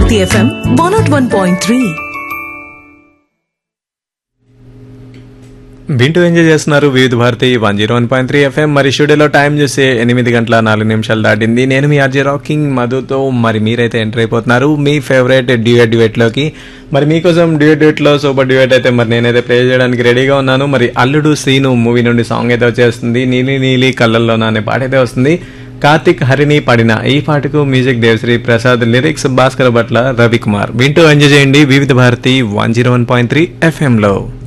Bharati F M one nought one point three వింటూ enjoy చేస్తున్నారు Vividh Bharati one zero one point three F M మరి స్టూడియోలో time చూస్తే ఎనిమిది గంటల నాలుగు నిమిషాలు దాటింది నేను మీ ఆర్జే రాకింగ్ మధుతో మరి మీరైతే ఎంటర్ అయిపోతున్నారు మీ ఫేవరెట్ డ్యూయట్ డ్యూయట్లోకి మరి మీకోసం డ్యూయట్ డ్యూయట్లో సూపర్ డ్యూయట్ అయితే మరి నేనైతే ప్లే చేయడానికి రెడీగా ఉన్నాను మరి అల్లుడు సీను మూవీ నుండి సాంగ్ అయితే వచ్చేస్తుంది నీలి నీలి కళ్ళల్లోన అనే పాట అయితే వస్తుంది కార్తిక్ హరిని పడిన ఈ పాటకు మ్యూజిక్ దేవశ్రీ ప్రసాద్ లిరిక్స్ భాస్కర్ భట్ల రవికుమార్ వింటూ ఎంజాయ్ చేయండి Vividha Bharati one zero one point three ఎఫ్ఎంలో